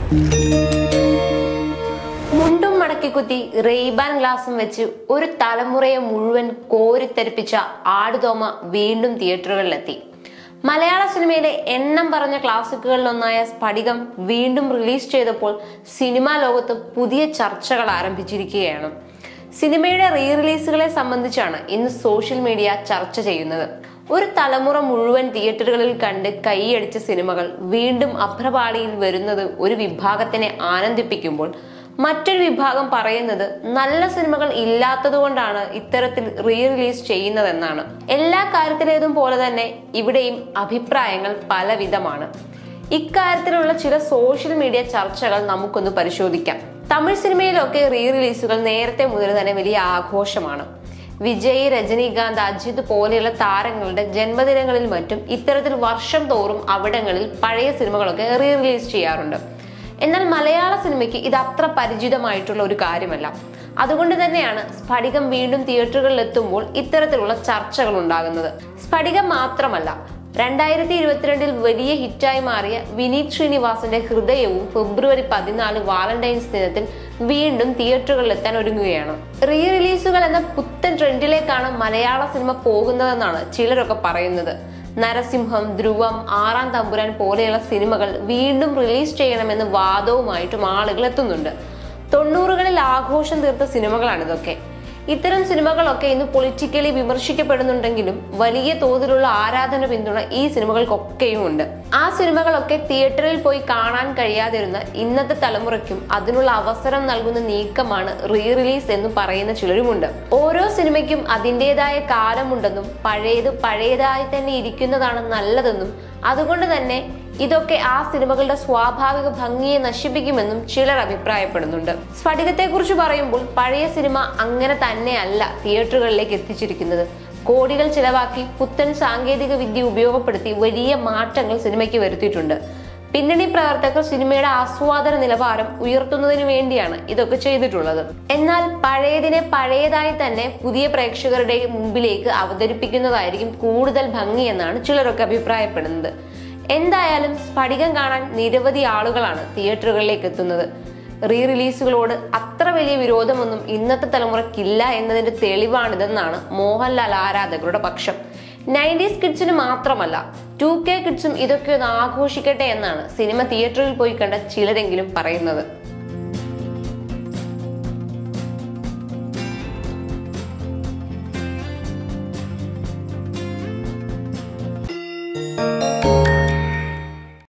മുണ്ടും മടക്കിക്കുത്തി റെയ്ബാൻ ഗ്ലാസും വെച്ച് ഒരു തലമുറയെ മുഴുവൻ കോരിത്തെറിപ്പിച്ച ആടുതോമ വീണ്ടും തിയേറ്ററുകളിലെത്തി മലയാള സിനിമയിലെ എണ്ണം പറഞ്ഞ ക്ലാസിക്കുകളിലൊന്നായ സ്ഫടികം വീണ്ടും റിലീസ് ചെയ്തപ്പോൾ സിനിമാ ലോകത്ത് പുതിയ ചർച്ചകൾ ആരംഭിച്ചിരിക്കുകയാണ് സിനിമയുടെ റീ റിലീസുകളെ സംബന്ധിച്ചാണ് ഇന്ന് സോഷ്യൽ മീഡിയ ചർച്ച ചെയ്യുന്നത് ഒരു തലമുറ മുഴുവൻ തിയേറ്ററുകളിൽ കണ്ട് കൈയടിച്ച സിനിമകൾ വീണ്ടും അഭ്രപാളിയിൽ വരുന്നത് ഒരു വിഭാഗത്തിനെ ആനന്ദിപ്പിക്കുമ്പോൾ മറ്റൊരു വിഭാഗം പറയുന്നത് നല്ല സിനിമകൾ ഇല്ലാത്തതുകൊണ്ടാണ് ഇത്തരത്തിൽ റീ റിലീസ് ചെയ്യുന്നതെന്നാണ് എല്ലാ കാര്യത്തിലേതും പോലെ തന്നെ ഇവിടെയും അഭിപ്രായങ്ങൾ പലവിധമാണ് ഇക്കാര്യത്തിലുള്ള ചില സോഷ്യൽ മീഡിയ ചർച്ചകൾ നമുക്കൊന്ന് പരിശോധിക്കാം തമിഴ് സിനിമയിലൊക്കെ റീ റിലീസുകൾ നേരത്തെ മുതൽ തന്നെ വലിയ ആഘോഷമാണ് വിജയ് രജനീകാന്ത് അജിത് പോലെയുള്ള താരങ്ങളുടെ ജന്മദിനങ്ങളിൽ മറ്റും ഇത്തരത്തിൽ വർഷം തോറും അവിടങ്ങളിൽ പഴയ സിനിമകളൊക്കെ റീ റിലീസ് ചെയ്യാറുണ്ട് എന്നാൽ മലയാള സിനിമയ്ക്ക് ഇത് അത്ര പരിചിതമായിട്ടുള്ള ഒരു കാര്യമല്ല അതുകൊണ്ട് തന്നെയാണ് സ്ഫടികം വീണ്ടും തിയേറ്ററുകളിൽ എത്തുമ്പോൾ ഇത്തരത്തിലുള്ള ചർച്ചകൾ ഉണ്ടാകുന്നത് സ്ഫടികം മാത്രമല്ല രണ്ടായിരത്തി ഇരുപത്തിരണ്ടിൽ വലിയ ഹിറ്റായി മാറിയ വിനീത് ശ്രീനിവാസന്റെ ഹൃദയവും ഫെബ്രുവരി പതിനാല് വാലന്റൈൻസ് ദിനത്തിൽ വീണ്ടും തിയേറ്ററുകളിൽ എത്താൻ ഒരുങ്ങുകയാണ് റീ റിലീസുകൾ എന്ന പുത്തൻ ട്രെൻഡിലേക്കാണ് മലയാള സിനിമ പോകുന്നതെന്നാണ് ചിലരൊക്കെ പറയുന്നത് നരസിംഹം ധ്രുവം ആറാം തമ്പുരാൻ പോലെയുള്ള സിനിമകൾ വീണ്ടും റിലീസ് ചെയ്യണമെന്ന് വാദവുമായിട്ടും ആളുകൾ എത്തുന്നുണ്ട് തൊണ്ണൂറുകളിൽ ആഘോഷം തീർത്ത സിനിമകളാണ് ഇതൊക്കെ ഇത്തരം സിനിമകളൊക്കെ ഇന്ന് പൊളിറ്റിക്കലി വിമർശിക്കപ്പെടുന്നുണ്ടെങ്കിലും വലിയ തോതിലുള്ള ആരാധന പിന്തുണ ഈ സിനിമകൾക്കൊക്കെയും ഉണ്ട് ആ സിനിമകളൊക്കെ തിയേറ്ററിൽ പോയി കാണാൻ കഴിയാതിരുന്ന ഇന്നത്തെ തലമുറയ്ക്കും അതിനുള്ള അവസരം നൽകുന്ന നീക്കമാണ് റീ റിലീസ് എന്ന് പറയുന്ന ചിലരുമുണ്ട് ഓരോ സിനിമയ്ക്കും അതിൻ്റെതായ കാലമുണ്ടെന്നും പഴയത് പഴയതായി തന്നെ ഇരിക്കുന്നതാണ് നല്ലതെന്നും അതുകൊണ്ട് തന്നെ ഇതൊക്കെ ആ സിനിമകളുടെ സ്വാഭാവിക ഭംഗിയെ നശിപ്പിക്കുമെന്നും ചിലർ അഭിപ്രായപ്പെടുന്നുണ്ട് സ്ഫടികത്തെക്കുറിച്ച് പറയുമ്പോൾ പഴയ സിനിമ അങ്ങനെ തന്നെയല്ല തിയേറ്ററുകളിലേക്ക് എത്തിച്ചിരിക്കുന്നത് കോടികൾ ചിലവാക്കി പുത്തൻ സാങ്കേതിക വിദ്യ ഉപയോഗപ്പെടുത്തി വലിയ മാറ്റങ്ങൾ സിനിമയ്ക്ക് വരുത്തിയിട്ടുണ്ട് പിന്നണി പ്രവർത്തകർ സിനിമയുടെ ആസ്വാദന നിലവാരം ഉയർത്തുന്നതിന് വേണ്ടിയാണ് ഇതൊക്കെ ചെയ്തിട്ടുള്ളത് എന്നാൽ പഴയതിനെ പഴയതായി തന്നെ പുതിയ പ്രേക്ഷകരുടെ മുമ്പിലേക്ക് അവതരിപ്പിക്കുന്നതായിരിക്കും കൂടുതൽ ഭംഗിയെന്നാണ് ചിലരൊക്കെ അഭിപ്രായപ്പെടുന്നത് എന്തായാലും സ്ഫടികം കാണാൻ നിരവധി ആളുകളാണ് തിയേറ്ററുകളിലേക്ക് എത്തുന്നത് റീ റിലീസുകളോട് അത്ര വലിയ വിരോധമൊന്നും ഇന്നത്തെ തലമുറയ്ക്കില്ല എന്നതിന്റെ തെളിവാണിതെന്നാണ് മോഹൻലാൽ ആരാധകരുടെ പക്ഷം നയൻറ്റീസ് കിഡ്സിന് മാത്രമല്ല ടു കെ കിഡ്സും ഇതൊക്കെ ഒന്ന് ആഘോഷിക്കട്ടെ എന്നാണ് സിനിമ തിയേറ്ററിൽ പോയി കണ്ട ചിലരെങ്കിലും പറയുന്നത്